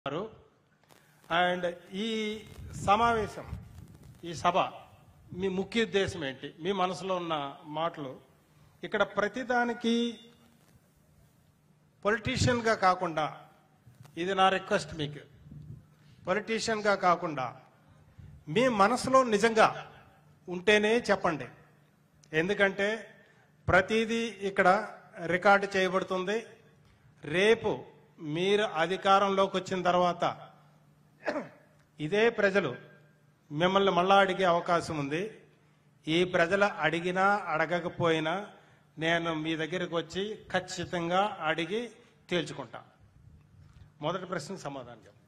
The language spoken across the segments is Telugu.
ఉన్నారు అండ్ ఈ సమావేశం ఈ సభ మీ ముఖ్య ఉద్దేశం ఏంటి మీ మనసులో ఉన్న మాటలు ఇక్కడ ప్రతిదానికి పొలిటీషియన్గా కాకుండా ఇది నా రిక్వెస్ట్ మీకు పొలిటీషియన్గా కాకుండా మీ మనసులో నిజంగా ఉంటేనే చెప్పండి ఎందుకంటే ప్రతిదీ ఇక్కడ రికార్డు చేయబడుతుంది రేపు మీరు అధికారంలోకి వచ్చిన తర్వాత ఇదే ప్రజలు మిమ్మల్ని మళ్ళా అడిగే అవకాశం ఉంది ఈ ప్రజలు అడిగినా అడగకపోయినా నేను మీ దగ్గరికి వచ్చి ఖచ్చితంగా అడిగి తేల్చుకుంటా మొదటి ప్రశ్నకు సమాధానం చెప్పండి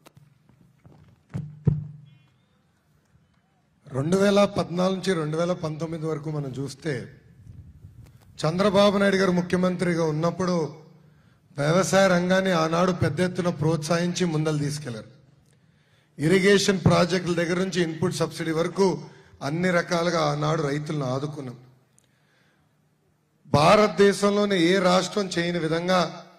రెండు వేల పద్నాలుగు నుంచి రెండు వేల పంతొమ్మిది వరకు మనం చూస్తే చంద్రబాబు నాయుడు గారు ముఖ్యమంత్రిగా ఉన్నప్పుడు వ్యవసాయ రంగాన్ని ఆనాడు పెద్ద ఎత్తున ప్రోత్సహించి ముందలు తీసుకెళ్లారు ఇరిగేషన్ ప్రాజెక్టుల దగ్గర నుంచి ఇన్పుట్ సబ్సిడీ వరకు అన్ని రకాలుగా ఆనాడు రైతులను ఆదుకున్నాం భారతదేశంలోనే ఏ రాష్ట్రం చేయని విధంగా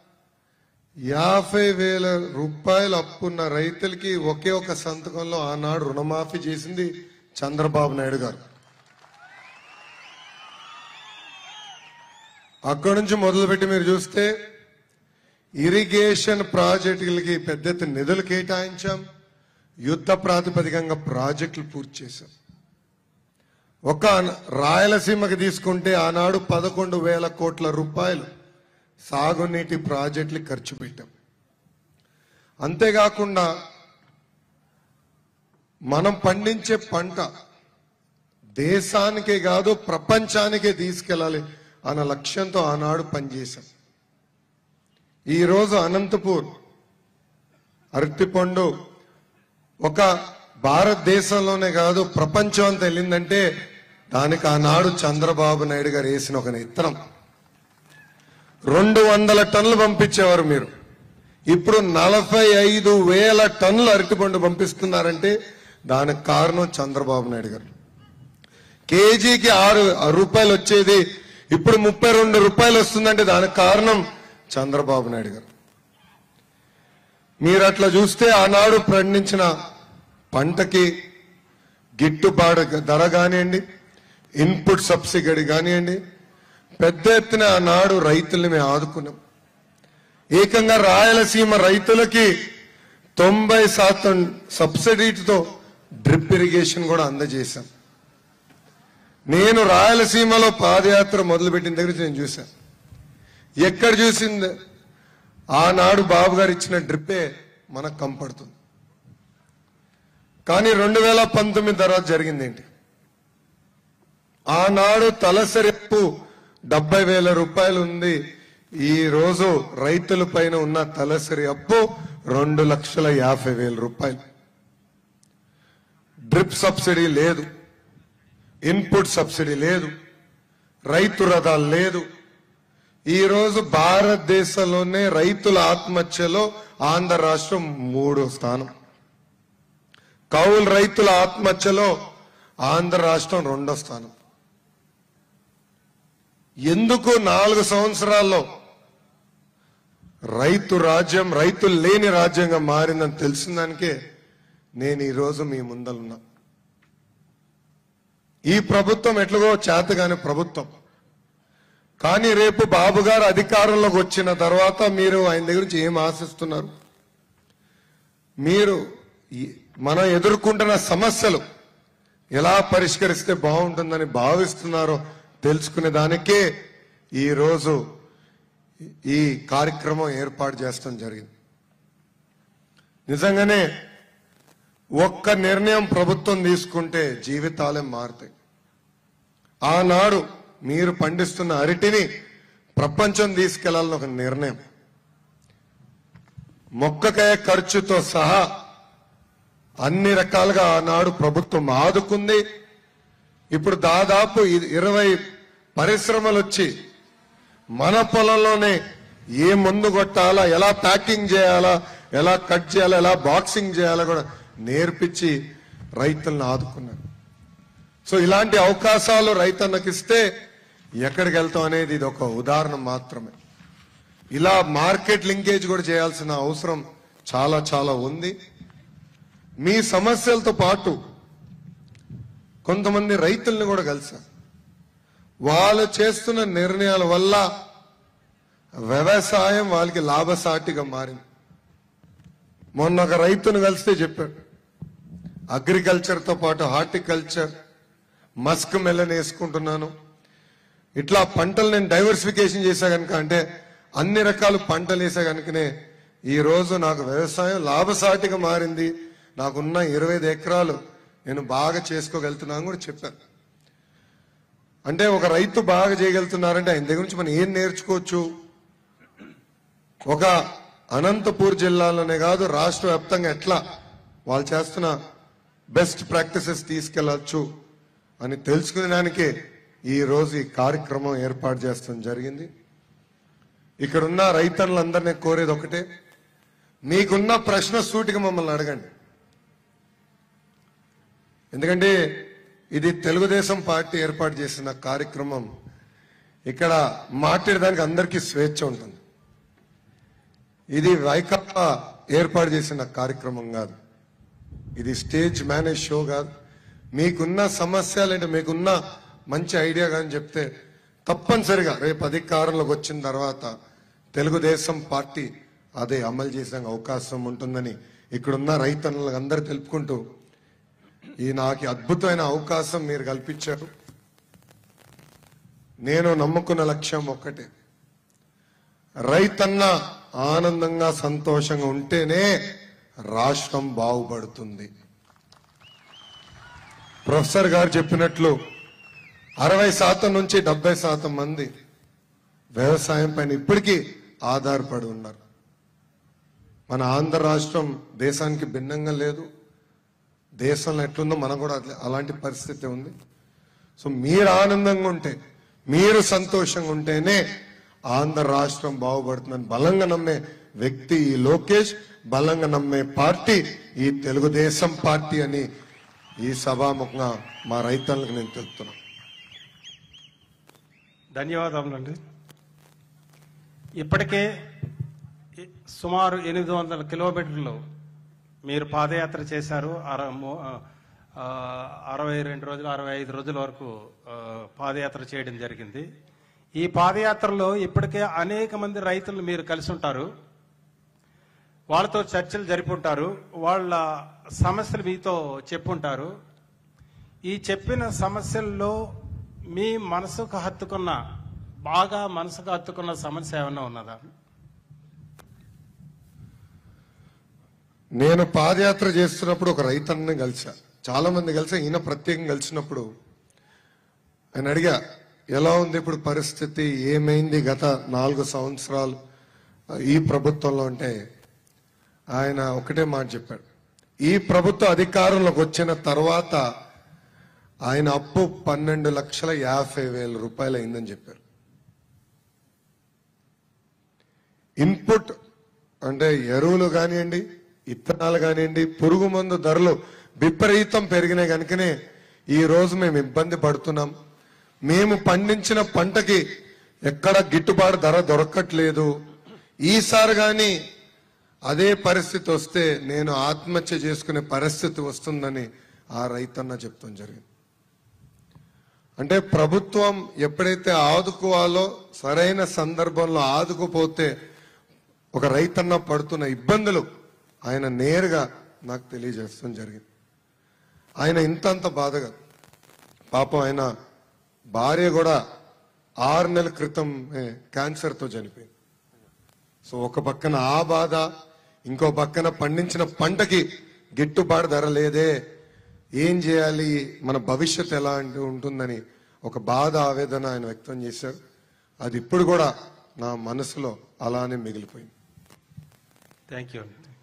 యాభై వేల రూపాయలు అప్పున్న రైతులకి ఒకే ఒక సంతకంలో ఆనాడు రుణమాఫీ చేసింది చంద్రబాబు నాయుడు గారు అక్కడి నుంచి మొదలుపెట్టి మీరు చూస్తే ఇరిగేషన్ ప్రాజెక్టులకి పెద్ద ఎత్తున నిధులు కేటాయించాం యుద్ధ ప్రాతిపదికంగా ప్రాజెక్టులు పూర్తి చేశాం ఒక రాయలసీమకి తీసుకుంటే ఆనాడు పదకొండు వేల కోట్ల రూపాయలు సాగునీటి ప్రాజెక్టులు ఖర్చు పెట్టాం అంతేకాకుండా మనం పండించే పంట దేశానికే కాదు ప్రపంచానికే తీసుకెళ్ళాలి అన్న లక్ష్యంతో ఆనాడు పనిచేశాం ఈరోజు అనంతపూర్ అరటిపండు ఒక భారతదేశంలోనే కాదు ప్రపంచం అంతా వెళ్ళిందంటే దానికి ఆనాడు చంద్రబాబు నాయుడు గారు వేసిన ఒక ఇత్తనం రెండు వందల టన్నులు పంపించేవారు మీరు ఇప్పుడు నలభై ఐదు వేల టన్నులు అరటిపండు పంపిస్తున్నారంటే దానికి కారణం చంద్రబాబు నాయుడు గారు కేజీకి ఆరు రూపాయలు వచ్చేది ఇప్పుడు ముప్పై రెండు రూపాయలు వస్తుందంటే దానికి కారణం చంద్రబాబు నాయుడు గారు మీరు అట్లా చూస్తే ఆనాడు పండించిన పంటకి గిట్టుబాటు ధర కానివ్వండి ఇన్పుట్ సబ్సిడీ కానివ్వండి పెద్ద ఎత్తున ఆనాడు రైతుల్ని మేము ఆదుకున్నాం ఏకంగా రాయలసీమ రైతులకి తొంభై శాతం సబ్సిడీతో డ్రిప్ ఇరిగేషన్ కూడా అందజేశాం నేను రాయలసీమలో పాదయాత్ర మొదలుపెట్టిన దగ్గర నుంచి నేను చూశాను ఎక్కడ చూసింది ఆనాడు బాబు గారు ఇచ్చిన డ్రిప్పే మనకు కంపడుతుంది కానీ రెండు వేల పంతొమ్మిది తర్వాత జరిగింది ఏంటి ఆనాడు తలసరి అప్పు డెబ్బై వేల రూపాయలు ఉంది ఈ రోజు రైతుల పైన ఉన్న తలసరి అప్పు రెండు లక్షల యాభై వేల రూపాయలు డ్రిప్ సబ్సిడీ లేదు ఇన్పుట్ సబ్సిడీ లేదు రైతు రథాలు లేదు ఈ రోజు భారతదేశంలోనే రైతుల ఆత్మహత్యలో ఆంధ్ర రాష్ట్రం మూడో స్థానం కౌలు రైతుల ఆత్మహత్యలో ఆంధ్ర రాష్ట్రం రెండో స్థానం ఎందుకు నాలుగు సంవత్సరాల్లో రైతు రాజ్యం రైతులు లేని రాజ్యంగా మారిందని తెలిసిన దానికే నేను ఈరోజు మీ ముందలున్నా ఈ ప్రభుత్వం ఎట్లాగో చేతగాని ప్రభుత్వం కానీ రేపు బాబు గారు అధికారంలోకి వచ్చిన తర్వాత మీరు ఆయన దగ్గర నుంచి ఏం ఆశిస్తున్నారు మీరు ఈ- మనం ఎదుర్కొంటున్న సమస్యలు ఎలా పరిష్కరిస్తే బాగుంటుందని భావిస్తున్నారో తెలుసుకునే దానికే ఈ రోజు ఈ కార్యక్రమం ఏర్పాటు చేస్తాం జరిగింది నిజంగానే ఒక్క నిర్ణయం ప్రభుత్వం తీసుకుంటే జీవితాలే మారుతాయి ఆనాడు మీరు పండిస్తున్న అరటిని ప్రపంచం తీసుకెళ్లాలని ఒక నిర్ణయం మొక్కకాయ ఖర్చుతో సహా అన్ని రకాలుగా ఆనాడు ప్రభుత్వం ఆదుకుంది ఇప్పుడు దాదాపు ఇ- ఇరవై పరిశ్రమలు వచ్చి మన పొలంలోనే ఏ మందు కొట్టాలా ఎలా ప్యాకింగ్ చేయాలా ఎలా కట్ చేయాలా ఎలా బాక్సింగ్ చేయాలా కూడా నేర్పించి రైతులను ఆదుకున్నారు సో ఇలాంటి అవకాశాలు రైతన్నకి ఇస్తే ఎక్కడికి వెళ్తాం అనేది ఇది ఒక ఉదాహరణ మాత్రమే ఇలా మార్కెట్ లింకేజ్ కూడా చేయాల్సిన అవసరం చాలా చాలా ఉంది మీ సమస్యలతో పాటు కొంతమంది రైతుల్ని కూడా కలిసా వాళ్ళు చేస్తున్న నిర్ణయాల వల్ల వ్యవసాయం వాళ్ళకి లాభసాటిగా మారింది మొన్న ఒక రైతును కలిస్తే చెప్పాడు అగ్రికల్చర్ తో పాటు హార్టికల్చర్ మస్క్ మెల్లన్ వేసుకుంటున్నాను ఇట్లా పంటలు నేను డైవర్సిఫికేషన్ చేశా కనుక అంటే అన్ని రకాల పంటలు వేసా కనుకనే ఈ రోజు నాకు వ్యవసాయం లాభసాటిగా మారింది నాకున్న ఇరవై ఐదు ఎకరాలు నేను బాగా చేసుకోగలుగుతున్నాను కూడా చెప్పాను అంటే ఒక రైతు బాగా చేయగలుగుతున్నారంటే ఆయన దగ్గర నుంచి మనం ఏం నేర్చుకోవచ్చు ఒక అనంతపూర్ జిల్లాలోనే కాదు రాష్ట్ర వ్యాప్తంగా ఎట్లా వాళ్ళు చేస్తున్న బెస్ట్ ప్రాక్టీసెస్ తీసుకెళ్లొచ్చు అని తెలుసుకునేదానికే ఈ రోజు ఈ కార్యక్రమం ఏర్పాటు చేస్తాం జరిగింది ఇక్కడున్న రైతన్నులందరినీ కోరేది ఒకటే మీకున్న ప్రశ్న సూటిగా మమ్మల్ని అడగండి ఎందుకంటే ఇది తెలుగుదేశం పార్టీ ఏర్పాటు చేసిన కార్యక్రమం ఇక్కడ మాట్లాడడానికి అందరికీ స్వేచ్ఛ ఉంటుంది ఇది వైకాపా ఏర్పాటు చేసిన కార్యక్రమం కాదు ఇది స్టేజ్ మేనేజ్ షో కాదు మీకున్న సమస్య లేదంటే మీకున్న మంచి ఐడియా కానీ చెప్తే తప్పనిసరిగా రేపు అధికారంలోకి వచ్చిన తర్వాత తెలుగుదేశం పార్టీ అదే అమలు చేసే అవకాశం ఉంటుందని ఇక్కడున్న రైతన్నులకు అందరు తెలుపుకుంటూ ఈ నాకు అద్భుతమైన అవకాశం మీరు కల్పించారు నేను నమ్ముకున్న లక్ష్యం ఒక్కటే రైతన్న ఆనందంగా సంతోషంగా ఉంటేనే రాష్ట్రం బాగుపడుతుంది ప్రొఫెసర్ గారు చెప్పినట్లు అరవై శాతం నుంచి డెబ్బై శాతం మంది వ్యవసాయం పైన ఇప్పటికీ ఆధారపడి ఉన్నారు మన ఆంధ్ర రాష్ట్రం దేశానికి భిన్నంగా లేదు దేశంలో ఎట్లుందో మనం కూడా అట్లా- అలాంటి పరిస్థితి ఉంది సో మీరు ఆనందంగా ఉంటే మీరు సంతోషంగా ఉంటేనే ఆంధ్ర రాష్ట్రం బాగుపడుతుందని బలంగా నమ్మే వ్యక్తి ఈ లోకేష్ బలంగా నమ్మే పార్టీ ఈ తెలుగుదేశం పార్టీ అని ఈ సభాముఖంగా మా రైతులకు నేను తెలుపుతున్నాను ధన్యవాదములండి ఇప్పటికే ఇ- సుమారు ఎనిమిది వందల కిలోమీటర్లు మీరు పాదయాత్ర చేశారు అర- మూ- ఆ, అరవై రెండు రోజులు అరవై ఐదు రోజుల వరకు ఆ, పాదయాత్ర చేయడం జరిగింది ఈ పాదయాత్రలో ఇప్పటికే అనేక మంది రైతులు మీరు కలిసి ఉంటారు వాళ్ళతో చర్చలు జరుపుంటారు వాళ్ళ సమస్యలు మీతో చెప్పుంటారు ఈ చెప్పిన సమస్యల్లో మీ మనసుకు హత్తుకున్న బాగా మనసుకు హత్తుకున్న సమస్య ఏమన్నా ఉన్నదా నేను పాదయాత్ర చేస్తున్నప్పుడు ఒక రైతన్నని కలిసా చాలా మంది కలిసా ఈయన ప్రత్యేకంగా కలిసినప్పుడు ఆయన అడిగా ఎలా ఉంది ఇప్పుడు పరిస్థితి ఏమైంది గత నాలుగు సంవత్సరాలు ఈ ప్రభుత్వంలో అంటే ఆయన ఒకటే మాట చెప్పాడు ఈ ప్రభుత్వ అధికారంలోకి వచ్చిన తర్వాత ఆయన అప్పు పన్నెండు లక్షల యాభై వేల రూపాయలు అయిందని చెప్పారు ఇన్పుట్ అంటే ఎరువులు కానివ్వండి ఇత్తనాలు కానివ్వండి పురుగు మందు ధరలు విపరీతం పెరిగినాయి కనుకనే ఈ రోజు మేము ఇబ్బంది పడుతున్నాం మేము పండించిన పంటకి ఎక్కడ గిట్టుబాటు ధర దొరకట్లేదు ఈసారి గాని అదే పరిస్థితి వస్తే నేను ఆత్మహత్య చేసుకునే పరిస్థితి వస్తుందని ఆ రైతన్న చెప్తాం జరిగింది అంటే ప్రభుత్వం ఎప్పుడైతే ఆదుకోవాలో సరైన సందర్భంలో ఆదుకుపోతే ఒక రైతన్న పడుతున్న ఇబ్బందులు ఆయన నేరుగా నాకు తెలియజేస్తాం జరిగింది ఆయన ఇంతంత బాధగా పాపం ఆయన భార్య కూడా ఆరు నెలల క్రితం క్యాన్సర్తో చనిపోయింది సో ఒక పక్కన ఆ బాధ ఇంకో పక్కన పండించిన పంటకి గిట్టుబాటు ధర లేదే ఏం చేయాలి మన భవిష్యత్ ఎలా అంటే ఉంటుందని ఒక బాధ ఆవేదన ఆయన వ్యక్తం చేశారు అది ఇప్పుడు కూడా నా మనసులో అలానే మిగిలిపోయింది థ్యాంక్ యూ